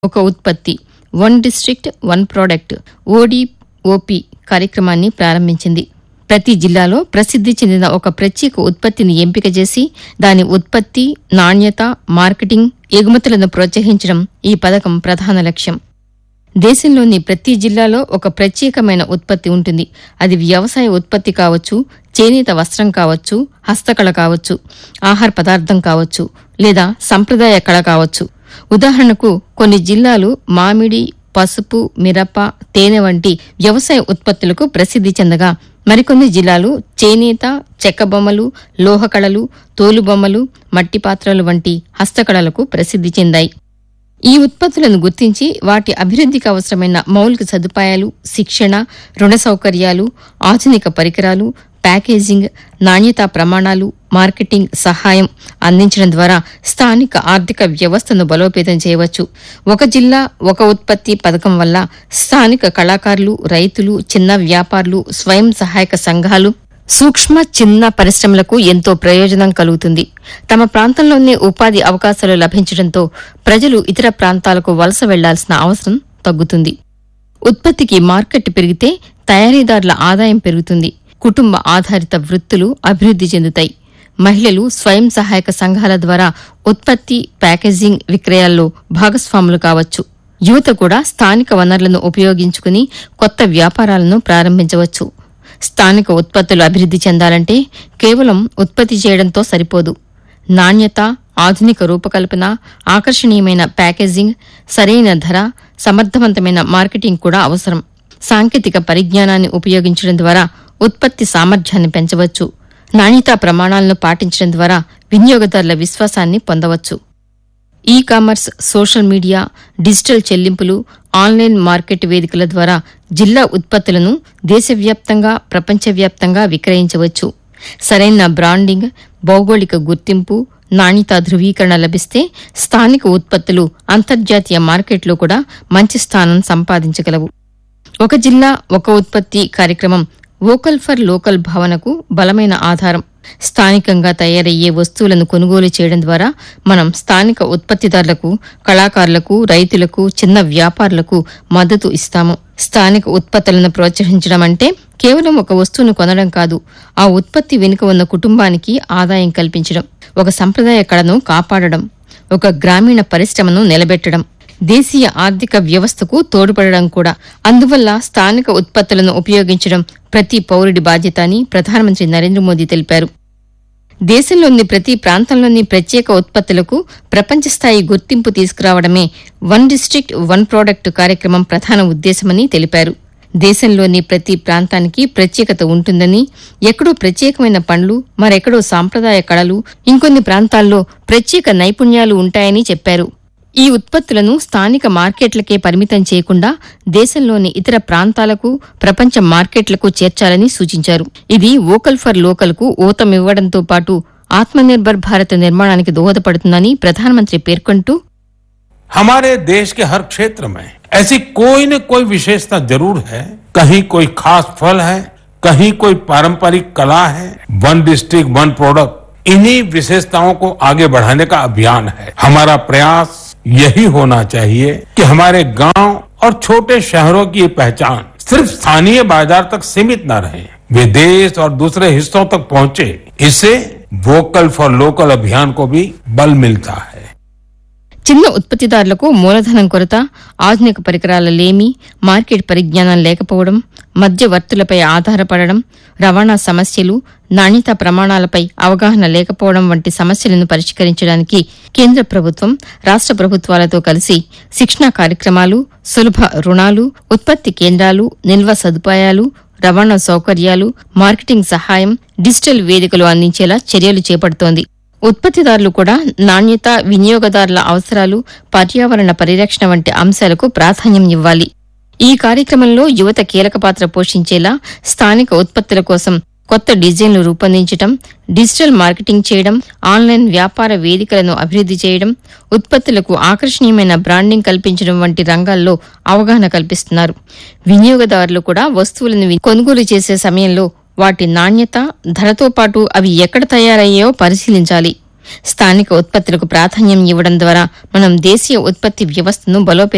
ఒక ఉత్పత్తి one district one product ODOP కార్యక్రమాన్ని ప్రారంభించింది ప్రతి జిల్లాలో ప్రసిద్ది చెందిన ఒక ప్రత్యేక ఉత్పత్తిని ఎంపిక చేసి దాని ఉత్పత్తి నాణ్యత మార్కెటింగ్ ఎగుమతులను ప్రోత్సహించడం ఈ పథకం ప్రధాన లక్ష్యం దేశంలోని ప్రతి జిల్లాలో ఒక ప్రత్యేకమైన ఉత్పత్తి ఉంటుంది అది వ్యవసాయ ఉత్పత్తి కావచ్చు చేనేత వస్త్రం కావచ్చు హస్తకళ కావచ్చు ఆహార పదార్థం కావచ్చు లేదా సంప్రదాయ కళ కావచ్చు ఉదాహరణకు కొన్ని జిల్లాలు మామిడి పసుపు మిరప తేనె వంటి వ్యవసాయ ఉత్పత్తులకు ప్రసిద్ది చెందగా మరికొన్ని జిల్లాలు చేనేత చెక్క బొమ్మలు లోహకళలు తోలుబొమ్మలు మట్టి పాత్రలు వంటి హస్తకళలకు ప్రసిద్ది చెందాయి ఈ ఉత్పత్తులను గుర్తించి వాటి అభివృద్ధికి అవసరమైన మౌలిక సదుపాయాలు శిక్షణ రుణ సౌకర్యాలు ఆధునిక పరికరాలు ప్యాకేజింగ్ నాణ్యతా ప్రమాణాలు మార్కెటింగ్ సహాయం అందించడం ద్వారా స్థానిక ఆర్థిక వ్యవస్థను బలోపేతం చేయవచ్చు ఒక జిల్లా ఒక ఉత్పత్తి పథకం వల్ల స్థానిక కళాకారులు రైతులు చిన్న వ్యాపారులు స్వయం సహాయక సంఘాలు సూక్ష్మ చిన్న పరిశ్రమలకు ఎంతో ప్రయోజనం కలుగుతుంది తమ ప్రాంతంలోనే ఉపాధి అవకాశాలు లభించడంతో ప్రజలు ఇతర ప్రాంతాలకు వలస వెళ్లాల్సిన అవసరం తగ్గుతుంది ఉత్పత్తికి మార్కెట్ పెరిగితే తయారీదారుల ఆదాయం పెరుగుతుంది కుటుంబ ఆధారిత వృత్తులు అభివృద్ది చెందుతాయి మహిళలు స్వయం సహాయక సంఘాల ద్వారా ఉత్పత్తి ప్యాకేజింగ్ విక్రయాల్లో భాగస్వాములు కావచ్చు యువత కూడా స్థానిక వనరులను ఉపయోగించుకుని కొత్త వ్యాపారాలను ప్రారంభించవచ్చు స్థానిక ఉత్పత్తులు అభివృద్ది చెందాలంటే కేవలం ఉత్పత్తి చేయడంతో సరిపోదు నాణ్యత ఆధునిక రూపకల్పన ఆకర్షణీయమైన ప్యాకేజింగ్ సరైన ధర సమర్థవంతమైన మార్కెటింగ్ కూడా అవసరం సాంకేతిక పరిజ్ఞానాన్ని ఉపయోగించడం ద్వారా ఉత్పత్తి సామర్థ్యాన్ని పెంచవచ్చు నాణ్యతా ప్రమాణాలను పాటించడం ద్వారా వినియోగదారుల విశ్వాసాన్ని పొందవచ్చు ecommerce social media digital చెల్లింపులు ఆన్లైన్ మార్కెట్ వేదికల ద్వారా జిల్లా ఉత్పత్తులను దేశవ్యాప్తంగా ప్రపంచవ్యాప్తంగా విక్రయించవచ్చు సరైన బ్రాండింగ్ భౌగోళిక గుర్తింపు నాణ్యతా ధృవీకరణ లభిస్తే స్థానిక ఉత్పత్తులు అంతర్జాతీయ మార్కెట్లో కూడా మంచి స్థానం సంపాదించగలవు ఒక జిల్లా ఒక ఉత్పత్తి కార్యక్రమం వోకల్ ఫర్ లోకల్ భావనకు బలమైన ఆధారం స్థానికంగా తయారయ్యే వస్తువులను కొనుగోలు చేయడం ద్వారా మనం స్థానిక ఉత్పత్తిదారులకు కళాకారులకు రైతులకు చిన్న వ్యాపారులకు మద్దతు ఇస్తాము స్థానిక ఉత్పత్తులను ప్రోత్సహించడం అంటే కేవలం ఒక వస్తువును కొనడం కాదు ఆ ఉత్పత్తి వెనుక ఉన్న కుటుంబానికి ఆదాయం కల్పించడం ఒక సంప్రదాయ కళను కాపాడడం ఒక గ్రామీణ పరిశ్రమను నిలబెట్టడం దేశీయ ఆర్థిక వ్యవస్థకు తోడ్పడడం కూడా అందువల్ల స్థానిక ఉత్పత్తులను ఉపయోగించడం ప్రతి పౌరుడి బాధ్యత అని ప్రధానమంత్రి నరేంద్ర మోదీ తెలిపారు దేశంలోని ప్రతి ప్రాంతంలోని ప్రత్యేక ఉత్పత్తులకు ప్రపంచ స్థాయి గుర్తింపు తీసుకురావడమే వన్ డిస్ట్రిక్ట్ వన్ ప్రోడక్ట్ కార్యక్రమం ప్రధాన ఉద్దేశమని తెలిపారు దేశంలోని ప్రతి ప్రాంతానికి ప్రత్యేకత ఉంటుందని ఎక్కడో ప్రత్యేకమైన పండ్లు మరెక్కడో సాంప్రదాయ కళలు ఇంకొన్ని ప్రాంతాల్లో ప్రత్యేక నైపుణ్యాలు ఉంటాయని చెప్పారు ఈ ఉత్పత్తులను స్థానిక మార్కెట్లకే పరిమితం చేయకుండా దేశంలోని ఇతర ప్రాంతాలకు ప్రపంచ మార్కెట్లకు చేర్చాలని సూచించారు ఇది వోకల్ ఫర్ లోకల్ కు ఊతమివ్వడంతో పాటు ఆత్మనిర్భర్ భారత్ నిర్మాణానికి దోహదపడుతుందని ప్రధానమంత్రి పేర్కొంటూ हमारे देश के हर क्षेत्र में ऐसी कोई न कोई विशेषता जरूर है कहीं कोई खास फल है कहीं कोई पारंपरिक कला है वन डिस्ट्रिक्ट वन प्रोडक्ट इन्हीं विशेषताओं को आगे बढ़ाने का अभियान है हमारा प्रयास यही होना चाहिए कि हमारे गांव और छोटे शहरों की ये पहचान सिर्फ स्थानीय बाजार तक सीमित न रहे वे देश और दूसरे हिस्सों तक पहुंचे इससे वोकल फॉर लोकल अभियान को भी बल मिलता है చిన్న ఉత్పత్తిదారులకు మూలధనం కొరత ఆధునిక పరికరాల లేమి మార్కెట్ పరిజ్ఞానం లేకపోవడం మధ్యవర్తులపై ఆధారపడడం రవాణా సమస్యలు నాణ్యతా ప్రమాణాలపై అవగాహన లేకపోవడం వంటి సమస్యలను పరిష్కరించడానికి కేంద్ర ప్రభుత్వం రాష్ట ప్రభుత్వాలతో కలిసి శిక్షణా కార్యక్రమాలు సులభ రుణాలు ఉత్పత్తి కేంద్రాలు నిల్వ సదుపాయాలు రవాణా సౌకర్యాలు మార్కెటింగ్ సహాయం డిజిటల్ వేదికలు అందించేలా చర్యలు చేపడుతోంది ఉత్పత్తిదారులు కూడా నాణ్యత వినియోగదారుల అవసరాలు పర్యావరణ పరిరక్షణ వంటి అంశాలకు ప్రాధాన్యం ఇవ్వాలి ఈ కార్యక్రమంలో యువత కీలక పాత్ర పోషించేలా స్థానిక ఉత్పత్తుల కోసం కొత్త డిజైన్లు రూపొందించడం డిజిటల్ మార్కెటింగ్ చేయడం ఆన్లైన్ వ్యాపార వేదికలను అభివృద్ది చేయడం ఉత్పత్తులకు ఆకర్షణీయమైన బ్రాండింగ్ కల్పించడం వంటి రంగాల్లో అవగాహన కల్పిస్తున్నారు వినియోగదారులు కూడా వస్తువులను వి- కొనుగోలు చేసే సమయంలో వాటి నాణ్యత ధరతో పాటు అవి ఎక్కడ తయారయ్యాయో పరిశీలించాలి స్థానిక ఉత్పత్తులకు ప్రాధాన్యం ఇవ్వడం ద్వారా మనం దేశీయ ఉత్పత్తి వ్యవస్థను బలోపేతం